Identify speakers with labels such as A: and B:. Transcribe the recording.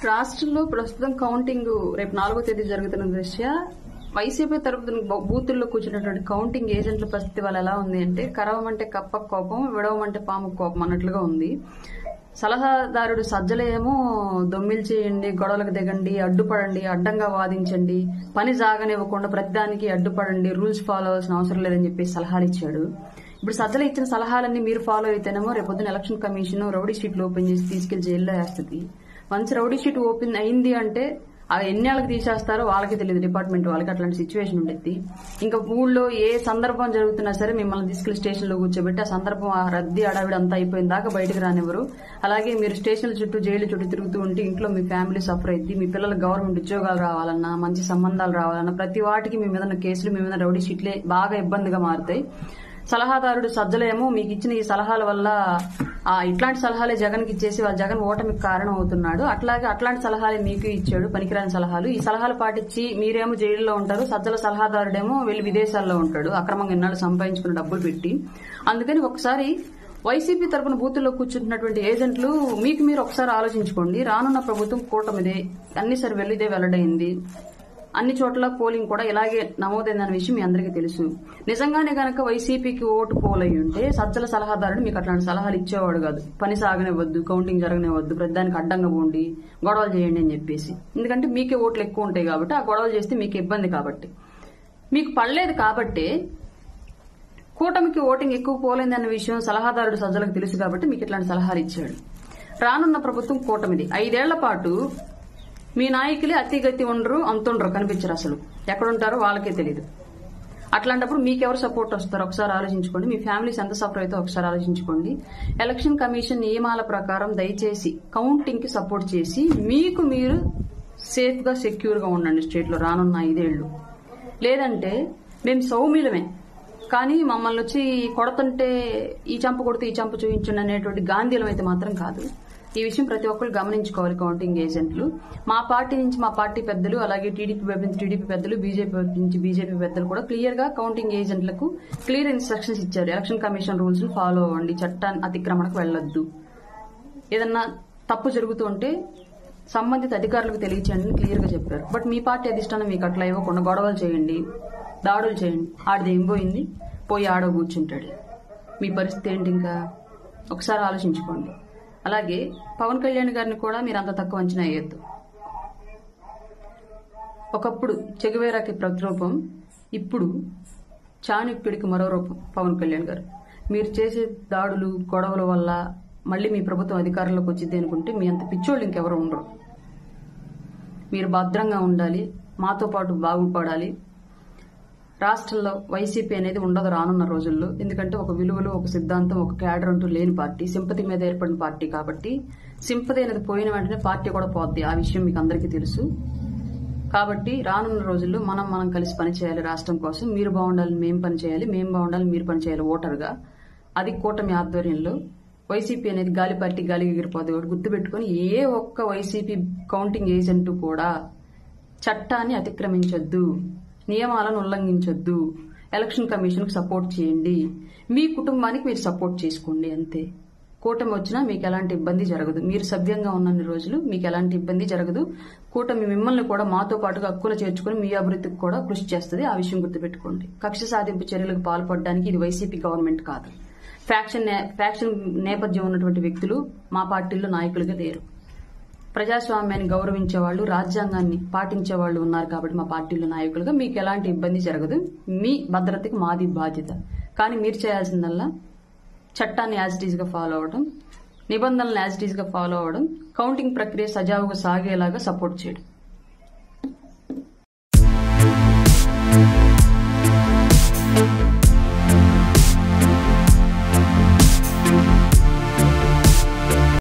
A: రాష్ట్రంలో ప్రస్తుతం కౌంటింగ్ రేపు నాలుగో తేదీ జరుగుతున్న దృష్ట్యా వైసీపీ తరపున బూ- బూతుల్లో కూర్చున్నటువంటి కౌంటింగ్ ఏజెంట్ల పరిస్థితి వాళ్ళు ఎలా ఉంది అంటే కరవమంటే కప్ప కోపం విడవమంటే పాము కోపం అన్నట్లుగా ఉంది సలహాదారుడు సజ్జలేమో దొమ్మిలు చేయండి గొడవలకు దిగండి అడ్డుపడండి అడ్డంగా వాదించండి పని సాగనివ్వకుండా ప్రతిదానికి అడ్డుపడండి రూల్స్ ఫాలో అవ్వాల్సిన అవసరం లేదని చెప్పి సలహాలు ఇచ్చాడు ఇప్పుడు సజ్జలు ఇచ్చిన సలహాలన్నీ మీరు ఫాలో అయితేనేమో రేపొద్దున ఎలక్షన్ కమిషన్ రౌడీ షీట్లు ఓపెన్ చేసి తీసుకెళ్లి జైల్లో వేస్తుంది వన్స్ రౌడీ షీట్ ఓపెన్ అయింది అంటే ఆ ఎన్ని వాళ్ళకి తీసేస్తారో వాళ్ళకి తెలియదు డిపార్ట్మెంట్ వాళ్ళకి అట్లాంటి సిచ్యువేషన్ ఉండేది ఇంకా ఊళ్ళో ఏ సందర్భం జరుగుతున్నా సరే మిమ్మల్ని తీసుకెళ్లి స్టేషన్ లో కూర్చోబెట్టి ఆ సందర్భం ఆ రద్దీ అడవిడ అంతా అయిపోయిన దాకా బయటకు రానివ్వరు అలాగే మీరు స్టేషన్ల చుట్టూ జైలు చుట్టూ తిరుగుతూ ఉంటే ఇంట్లో మీ ఫ్యామిలీ సఫర్ అయింది మీ పిల్లలకు గవర్నమెంట్ ఉద్యోగాలు రావాలన్నా మంచి సంబంధాలు రావాలన్నా ప్రతి వాటికి మీ మీద ఉన్న కేసులు మీ మీద రౌడీ షీట్లే బాగా ఇబ్బందిగా మారుతాయి సలహాదారుడు సజ్జలేమో మీకు ఇచ్చిన ఈ సలహాల వల్ల ఆ ఇట్లాంటి సలహాలే జగన్కి ఇచ్చేసి వాళ్ళ జగన్ ఓటమికి కారణం అవుతున్నాడు అట్లాగే అట్లాంటి సలహాలే మీకు ఇచ్చాడు పనికిరాని సలహాలు ఈ సలహాలు పాటించి మీరేమో జైల్లో ఉంటారు సజ్జల సలహాదారుడేమో వెళ్లి విదేశాల్లో ఉంటాడు అక్రమంగా ఇన్నాళ్ళు సంపాదించుకున్న డబ్బులు పెట్టి అందుకని ఒకసారి వైసీపీ తరపున బూతుల్లో కూర్చుంటున్నటువంటి ఏజెంట్లు మీకు మీరు ఒకసారి ఆలోచించుకోండి రానున్న ప్రభుత్వం కూటమిదే అన్ని సరి వెళ్లిదే వెల్లడైంది అన్ని చోట్ల పోలింగ్ కూడా ఇలాగే నమోదైందన్న విషయం మీ అందరికీ తెలుసు నిజంగానే గనక వైసీపీకి ఓటు పోల్ అయి ఉంటే సజ్జల సలహాదారుడు మీకు అట్లాంటి సలహాలు ఇచ్చేవాడు కాదు పని సాగనివ్వద్దు కౌంటింగ్ జరగనివ్వద్దు ప్రతిదానికి అడ్డంగా పోండి గొడవలు చేయండి అని చెప్పేసి ఎందుకంటే మీకే ఓట్లు ఎక్కువ ఉంటాయి కాబట్టి ఆ గొడవలు చేస్తే మీకు ఇబ్బంది కాబట్టి మీకు పడలేదు కాబట్టి కూటమికి ఓటింగ్ ఎక్కువ పోలేదన్న విషయం సలహాదారుడు సజ్జలకు తెలుసు కాబట్టి మీకు ఇట్లాంటి సలహాలు ఇచ్చాడు రానున్న ప్రభుత్వం కూటమిది ఐదేళ్ల పాటు మీ నాయకులే అతిగతి ఉండరు అంతుండరు కనిపించరు అసలు ఎక్కడుంటారో వాళ్ళకే తెలియదు అట్లాంటప్పుడు మీకెవరు సపోర్ట్ వస్తారో ఒకసారి ఆలోచించుకోండి మీ ఫ్యామిలీస్ ఎంత సఫర్ అయితే ఒకసారి ఆలోచించుకోండి ఎలక్షన్ కమిషన్ నియమాల ప్రకారం దయచేసి కౌంటింగ్ కి సపోర్ట్ చేసి మీకు మీరు సేఫ్ గా సెక్యూర్ గా ఉండండి స్టేట్ లో రానున్న ఐదేళ్లు లేదంటే మేము సౌమ్యులమే కానీ మమ్మల్ని వచ్చి కొడుతుంటే ఈ చంప కొడితే ఈ చంప చూపించండి అనేటువంటి గాంధీలం అయితే మాత్రం కాదు ఈ విషయం ప్రతి ఒక్కరు గమనించుకోవాలి కౌంటింగ్ ఏజెంట్లు మా పార్టీ నుంచి మా పార్టీ పెద్దలు అలాగే టీడీపీ వైపు నుంచి టీడీపీ పెద్దలు బీజేపీ వైపు నుంచి బీజేపీ పెద్దలు కూడా క్లియర్ గా కౌంటింగ్ ఏజెంట్లకు క్లియర్ ఇన్స్ట్రక్షన్స్ ఇచ్చారు ఎలక్షన్ కమిషన్ రూల్స్ ఫాలో అవ్వండి చట్టాన్ని అతిక్రమణకు వెళ్లొద్దు ఏదన్నా తప్పు జరుగుతూ ఉంటే సంబంధిత అధికారులకు తెలియచేయండి అని క్లియర్ గా చెప్పారు బట్ మీ పార్టీ అధిష్టానం మీకు అట్లా ఇవ్వకుండా గొడవలు చేయండి దాడులు చేయండి ఆడిది ఏం పోయింది పోయి ఆడో కూర్చుంటాడు మీ పరిస్థితి ఏంటి ఇంకా ఒకసారి ఆలోచించుకోండి అలాగే పవన్ కళ్యాణ్ గారిని కూడా మీరు అంత తక్కువ అంచనా వేయొద్దు ఒకప్పుడు చెగువేరాకి ప్రతిరూపం ఇప్పుడు చాణక్యుడికి మరో రూపం పవన్ కళ్యాణ్ గారు మీరు చేసే దాడులు గొడవల వల్ల మళ్ళీ మీ ప్రభుత్వం అధికారంలోకి వచ్చింది అనుకుంటే మీ అంత పిచ్చోళ్ళు ఇంకెవరు ఉండరు మీరు భద్రంగా ఉండాలి మాతో పాటు బాగుపడాలి రాష్ట్రంలో వైసీపీ అనేది ఉండదు రానున్న రోజుల్లో ఎందుకంటే ఒక విలువలు ఒక సిద్ధాంతం ఒక క్యాడర్ అంటూ లేని పార్టీ సింపతి మీద ఏర్పడిన పార్టీ కాబట్టి సింపతి అనేది పోయిన వెంటనే పార్టీ కూడా పోద్ది ఆ విషయం మీకు అందరికీ తెలుసు కాబట్టి రానున్న రోజుల్లో మనం మనం కలిసి పనిచేయాలి రాష్ట్రం కోసం మీరు బాగుండాలి మేము పని చేయాలి మేము బాగుండాలి మీరు పని చేయాలి ఓటర్గా అది కూటమి ఆధ్వర్యంలో వైసీపీ అనేది గాలి పార్టీ గాలికి ఎగిరిపోదు ఒకటి గుర్తుపెట్టుకుని ఏ ఒక్క వైసీపీ కౌంటింగ్ ఏజెంట్ కూడా చట్టాన్ని అతిక్రమించొద్దు నియమాలను ఉల్లంఘించొద్దు ఎలక్షన్ కమిషన్ కు సపోర్ట్ చేయండి మీ కుటుంబానికి మీరు సపోర్ట్ చేసుకోండి అంతే కూటమి వచ్చినా మీకు ఎలాంటి ఇబ్బంది జరగదు మీరు సభ్యంగా ఉన్నన్ని రోజులు మీకు ఎలాంటి ఇబ్బంది జరగదు కూటమి మిమ్మల్ని కూడా మాతో పాటుగా హక్కున చేర్చుకుని మీ అభివృద్ధికి కూడా కృషి చేస్తుంది ఆ విషయం గుర్తుపెట్టుకోండి కక్ష సాధింపు చర్యలకు పాల్పడడానికి ఇది వైసీపీ గవర్నమెంట్ కాదు ఫ్యాక్షన్ నే- ఫ్యాక్షన్ నేపథ్యం ఉన్నటువంటి వ్యక్తులు మా పార్టీలో నాయకులుగా లేరు ప్రజాస్వామ్యాన్ని గౌరవించే వాళ్ళు రాజ్యాంగాన్ని పాటించే వాళ్ళు ఉన్నారు కాబట్టి మా పార్టీలో నాయకులుగా మీకు ఎలాంటి ఇబ్బంది జరగదు మీ భద్రతకి మాది బాధ్యత కానీ మీరు చేయాల్సిందల్లా చట్టాన్ని యాజ్ ఇట్ ఈజ్ గా ఫాలో అవడం నిబంధనలను యాజ్ ఇట్ ఈజ్ గా ఫాలో అవడం కౌంటింగ్ ప్రక్రియ సజావుగా సాగేలాగా సపోర్ట్ చేయడం